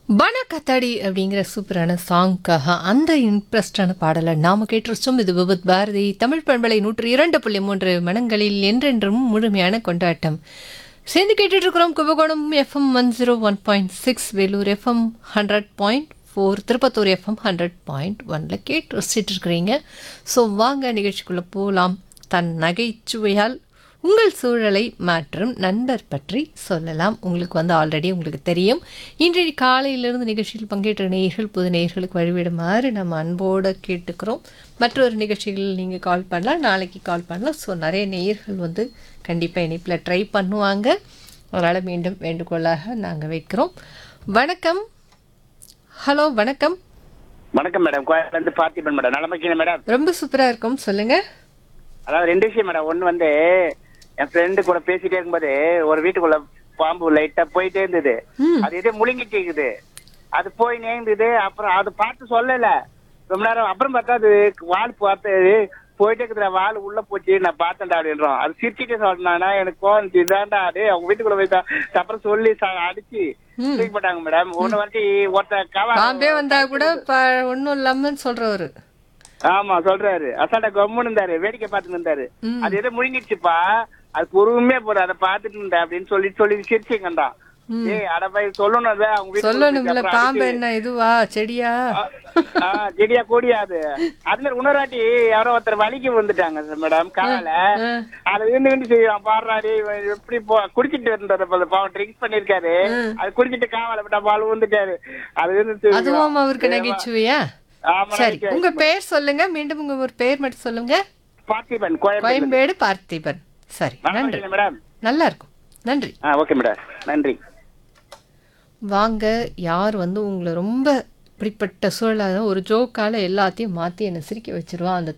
பன கத்தாடி அப்படிங்கிற சூப்பரான சாங்க்காக அந்த இன்ட்ரெஸ்டான பாடலை நாம கேட்டிருச்சோம் இது விபத் பாரதி தமிழ் பண்பலை நூற்று இரண்டு புள்ளி மூன்று மனங்களில் என்றென்றும் முழுமையான கொண்டாட்டம் சேர்ந்து கேட்டுட்டு இருக்கிறோம் Kumbakonam FM one zero one point six Vellore FM hundred point four Tirupattur FM hundred point ஒனில் கேட்டு ரசிச்சிட்டு இருக்கிறீங்க ஸோ வாங்க நிகழ்ச்சிக்குள்ளே போகலாம் தன் நகைச்சுவையால் உங்கள் சூழலை மாற்றும் நண்பர் பற்றி சொல்லலாம் உங்களுக்கு வந்து ஆல்ரெடி உங்களுக்கு தெரியும் இன்றைய காலையிலிருந்து நிகழ்ச்சியில் பங்கேற்ற நேயர்கள் புது நேயர்களுக்கு வழிவிடுமாறு நம்ம அன்போடு கேட்டுக்கிறோம் மற்றொரு நிகழ்ச்சிகள் நீங்கள் கால் பண்ணலாம் நாளைக்கு கால் பண்ணலாம் ஸோ நிறைய நேயர்கள் வந்து கண்டிப்பாக இணைப்பில் ட்ரை பண்ணுவாங்க அதனால் மீண்டும் வேண்டுகோளாக நாங்கள் வைக்கிறோம் வணக்கம் ஹலோ வணக்கம் வணக்கம் மேடம் கோயில இருந்து பார்த்திபன் மேடம் நலமா இருக்கீங்க மேடம் ரொம்ப சூப்பராக இருக்கும் சொல்லுங்கள் அதாவது ரெண்டு விஷயம் மேடம் ஒண்ணு வந்து என் ஃப்ரெண்டு கூட பேசிட்டே இருக்கும்போது ஒரு வீட்டுக்குள்ள பாம்பு லைட்டா போயிட்டே இருந்தது ம். அது எதோ முழுங்கிட்டு இருக்குது அது போய் நேர்ந்தது அப்புறம் அது பார்த்து சொல்லல ரொம்ப நேரம் அப்புறம் பார்த்தா அது வால் பார்த்து போயிட்டே இருக்குதுடா வால் உள்ள போச்சு நான் பார்த்தேன்டா அப்படின்றோம் அது சிரிச்சுட்டே சொன்னானா எனக்கு கோவம் இதாண்டா அது அவங்க வீட்டுக்குள்ள போய் தான் அப்புறம் சொல்லி ச- அடிச்சு ம். தூக்கி போட்டாங்க மேடம் ஒண்ணு வந்து ஒருத்த கவா பாம்பே வந்தா கூட ப ஒன்றும் இல்லாமல் சொல்கிறவர் ஆமா சொல்றாரு அசால்ட்டா கம்முன்னு இருந்தாரு வேடிக்கை பார்த்துட்டு இருந்தாரு ம். அது எதோ முழுங்கிடுச்சுப்பா அது பொறுமையா போற அதை பார்த்துட்டு இருந்தா அப்படின்னு சொல்லி சொல்லி சிரிச்சுங்கண்டா ஏய் அட போய் சொல்லணும் அதை அவங்க வீட்டுக்குள்ள சொல்லணும்ல போயிட்டு அப்புறம் பாம்பு அடிச்சு- என்ன இதுவா செடியா ஆ, செடியா கொடியா அது அது மாதிரி இன்னொரு யாரோ ஒருத்தர் வலிக்கு வந்துட்டாங்க மேடம் கால ஆ. அதை விண்டு விண்டு செய்வான் பாடுறாரு இவன் எப்படி போ குடிச்சிட்டு இருந்தாரு போல பாவம் ட்ரிங்க்ஸ் பண்ணிருக்காரு அது குடிச்சிட்டு காவால விட்டா பால் வந்துட்டாரு அது வந்து அதுவும் அவருக்கு நகைச்சுவையா ஆமா சரி நகைச்சுவை. உங்க பேர் சொல்லுங்க மீண்டும் உங்க ஒரு பேர் மட்டும் சொல்லுங்க பார்த்திபன் கோயம்பேடு கோயம்பேடு பார்த்திபன் சரி நன்றி மேடம் நல்லா இருக்கும் நன்றி ஆ ஓகே மேடம் நன்றி வாங்க யார் வந்து உங்களை ரொம்ப இப்படிப்பட்ட சூழலாக ஒரு ஜோக்கால எல்லாத்தையும் மாற்றி என்னை சிரிக்க வச்சிருவா அந்த